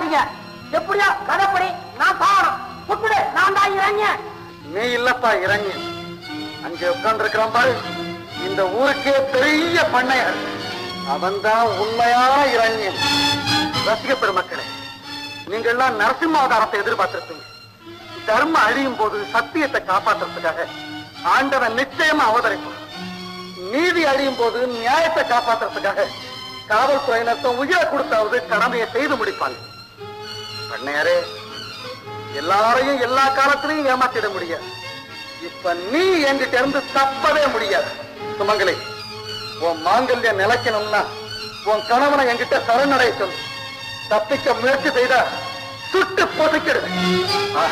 விடாதீங்க எப்படியோ கதைப்படி நான் சாகணும் புட்டுடு நான் தான் இறங்கியேன் நீ இல்லப்பா இறங்கி அங்கே உட்கார்ந்து இருக்கிறான் பாரு இந்த ஊருக்கே பெரிய பண்ணையார் அவன்தான் உண்மையான இறங்கியன் ரசிக பெருமக்களே நீங்கள் எல்லாம் நரசிம்ம அவதாரத்தை எதிர்பார்த்திருப்பீங்க தர்மம் அழியும் போது சத்தியத்தை காப்பாற்றுறதுக்காக ஆண்டவன் நிச்சயமா அவதரிப்பான் நீதி அழியும் போது நியாயத்தை காப்பாற்றுறதுக்காக காவல்துறையினர் உயிரை கொடுத்தாவது கடமையை செய்து முடிப்பாங்க பண்ணையாரே எல்லாரையும் எல்லா காலத்திலையும் ஏமாத்திட முடியாது இப்ப நீ என்கிட்ட இருந்து தப்பவே முடியாது சுமங்கலி உன் மாங்கல்யம் நிலைக்கணும்னா உன் கணவனை என்கிட்ட சரணடைய சொல்லு தப்பிக்க முயற்சி செய்தா சுட்டு பொதுக்கிடுவேன்